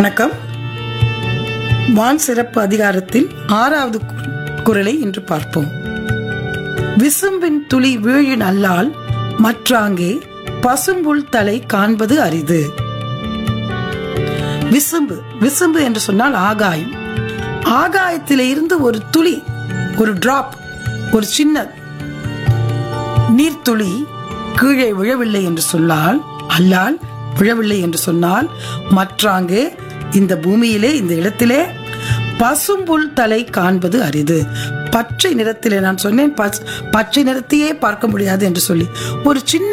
வணக்கம் வான் சிறப்பு அதிகாரத்தில் ஆறாவது கு- குறளை இன்று பார்ப்போம் விசும்பின் துளி வீழின் அல்லால் மற்றாங்கே பசும்புல் தலை காண்பது அரிது விசும்பு விசும்பு என்று சொன்னால் ஆகாயம் ஆகாயத்திலே இருந்து ஒரு துளி ஒரு டிராப் ஒரு சின்ன நீர்த்துளி கீழே விழவில்லை என்று சொன்னால் அல்லால் விழவில்லை என்று சொன்னால் மற்றாங்கே இந்த பூமியிலே இந்த இடத்திலே பசும்புல் தலை காண்பது அரிது பச்சை நிறத்திலே நான் சொன்னேன் பச்- பச்சை நிறத்தையே பார்க்க முடியாது என்று சொல்லி ஒரு சின்ன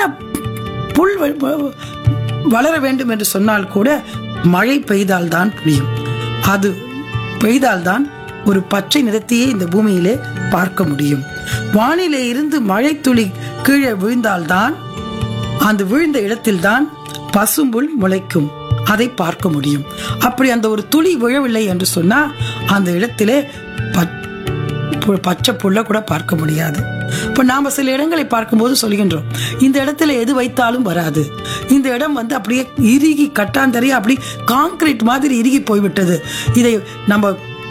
புல் வ- வ- வளர வேண்டும் என்று சொன்னால் கூட மழை பெய்தால்தான் புரியும் அது பெய்தால்தான் ஒரு பச்சை நிறத்தையே இந்த பூமியிலே பார்க்க முடியும் வானிலே இருந்து மழை துளி கீழே விழுந்தால்தான் அந்த விழுந்த இடத்தில்தான் பசும்புல் முளைக்கும் அதை பார்க்க முடியும் அப்படி அந்த ஒரு துளி விழவில்லை என்று சொன்னா அந்த இடத்திலே பச்- பு- பச்சை புல்ல கூட பார்க்க முடியாது இப்ப நாம சில இடங்களை பார்க்கும்போது சொல்கின்றோம் இந்த இடத்துல எது வைத்தாலும் வராது இந்த இடம் வந்து அப்படியே இறுகி கட்டாந்தரையா அப்படி காங்கிரீட் மாதிரி இறுகி போய்விட்டது இதை நம்ம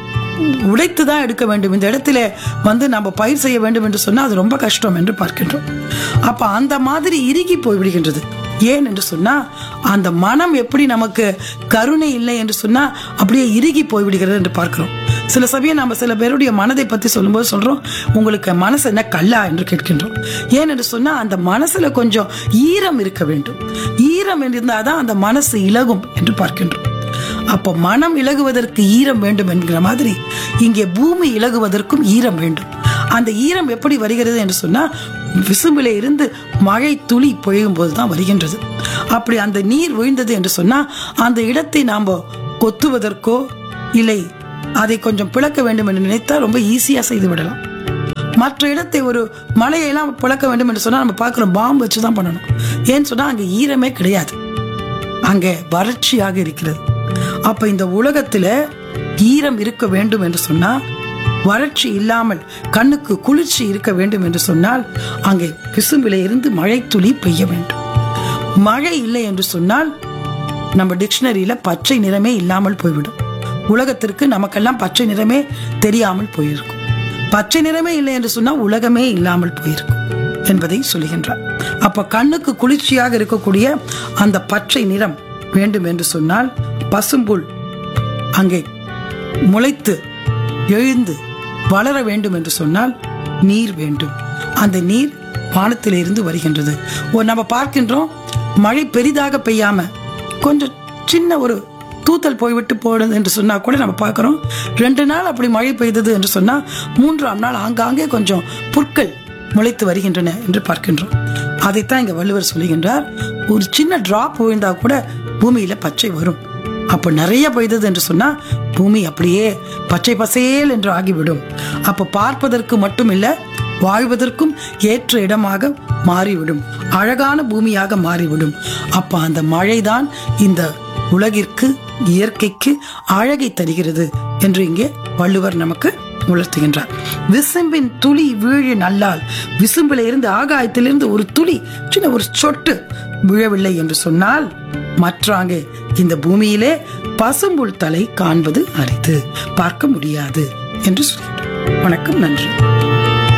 உடைத்து தான் எடுக்க வேண்டும் இந்த இடத்துல வந்து நம்ம பயிர் செய்ய வேண்டும் என்று சொன்னால் அது ரொம்ப கஷ்டம் என்று பார்க்கின்றோம் அப்ப அந்த மாதிரி இறுகி போய்விடுகின்றது ஏன் என்று சொன்னா அந்த மனம் எப்படி நமக்கு கருணை இல்லை என்று சொன்னா அப்படியே இறுகி போய்விடுகிறது என்று பார்க்கிறோம் சில சமயம் நம்ம சில பேருடைய மனதை பத்தி சொல்லும்போது சொல்றோம் உங்களுக்கு மனசு என்ன கல்லா என்று கேட்கின்றோம் ஏன் என்று சொன்னா அந்த மனசுல கொஞ்சம் ஈரம் இருக்க வேண்டும் ஈரம் இருந்தாதான் அந்த மனசு இலகும் என்று பார்க்கின்றோம் அப்போ மனம் இலகுவதற்கு ஈரம் வேண்டும் என்கிற மாதிரி இங்கே பூமி இலகுவதற்கும் ஈரம் வேண்டும் அந்த ஈரம் எப்படி வருகிறது என்று சொன்னா விசும்பிலே இருந்து மழை துளி பொழியும் போது தான் வருகின்றது அப்படி அந்த நீர் விழுந்தது என்று சொன்னா அந்த இடத்தை நாம் கொத்துவதற்கோ இல்லை அதை கொஞ்சம் பிளக்க வேண்டும் என்று நினைத்தால் ரொம்ப ஈஸியா செய்து விடலாம் மற்ற இடத்தை ஒரு மலையெல்லாம் பிளக்க வேண்டும் என்று சொன்னா நம்ம பார்க்கிறோம் பாம்பு வச்சு தான் பண்ணணும் ஏன்னு சொன்னா அங்க ஈரமே கிடையாது அங்கே வறட்சியாக இருக்கிறது அப்ப இந்த உலகத்துல ஈரம் இருக்க வேண்டும் என்று சொன்னா வறட்சி இல்லாமல் கண்ணுக்கு குளிர்ச்சி இருக்க வேண்டும் என்று சொன்னால் அங்கே பிசும்பிலே இருந்து மழை துளி பெய்ய வேண்டும் மழை இல்லை என்று சொன்னால் நம்ம டிக்ஷனரியில பச்சை நிறமே இல்லாமல் போய்விடும் உலகத்திற்கு நமக்கெல்லாம் பச்சை நிறமே தெரியாமல் போயிருக்கும் பச்சை நிறமே இல்லை என்று சொன்னால் உலகமே இல்லாமல் போயிருக்கும் என்பதை சொல்லுகின்றார் அப்ப கண்ணுக்கு குளிர்ச்சியாக இருக்கக்கூடிய அந்த பச்சை நிறம் வேண்டும் என்று சொன்னால் பசும்புல் அங்கே முளைத்து எழுந்து வளர வேண்டும் என்று சொன்னால் நீர் வேண்டும் அந்த நீர் வானத்திலிருந்து வருகின்றது ஒரு நம்ம பார்க்கின்றோம் மழை பெரிதாக பெய்யாம கொஞ்சம் சின்ன ஒரு தூத்தல் போய்விட்டு போடுது என்று சொன்னா கூட நம்ம பார்க்கிறோம் ரெண்டு நாள் அப்படி மழை பெய்தது என்று சொன்னா மூன்றாம் நாள் ஆங்காங்கே கொஞ்சம் புற்கள் முளைத்து வருகின்றன என்று பார்க்கின்றோம் அதைத்தான் இங்க வள்ளுவர் சொல்லுகின்றார் ஒரு சின்ன டிராப் விழுந்தா கூட பூமியில பச்சை வரும் அப்ப நிறைய பெய்தது என்று சொன்னா பூமி அப்படியே பச்சை பசேல் என்று ஆகிவிடும் அப்ப பார்ப்பதற்கு மட்டும் இல்ல வாழ்வதற்கும் ஏற்ற இடமாக மாறிவிடும் அழகான பூமியாக மாறிவிடும் அப்ப அந்த மழைதான் இந்த உலகிற்கு இயற்கைக்கு அழகை தருகிறது என்று இங்கே வள்ளுவர் நமக்கு உணர்த்துகின்றார் விசும்பின் துளி வீழி நல்லால் விசும்பில இருந்து ஆகாயத்திலிருந்து ஒரு துளி சின்ன ஒரு சொட்டு விழவில்லை என்று சொன்னால் மற்றாங்கே இந்த பூமியிலே பசும்புல் தலை காண்பது அரிது பார்க்க முடியாது என்று சொல்கிறார் வணக்கம் நன்றி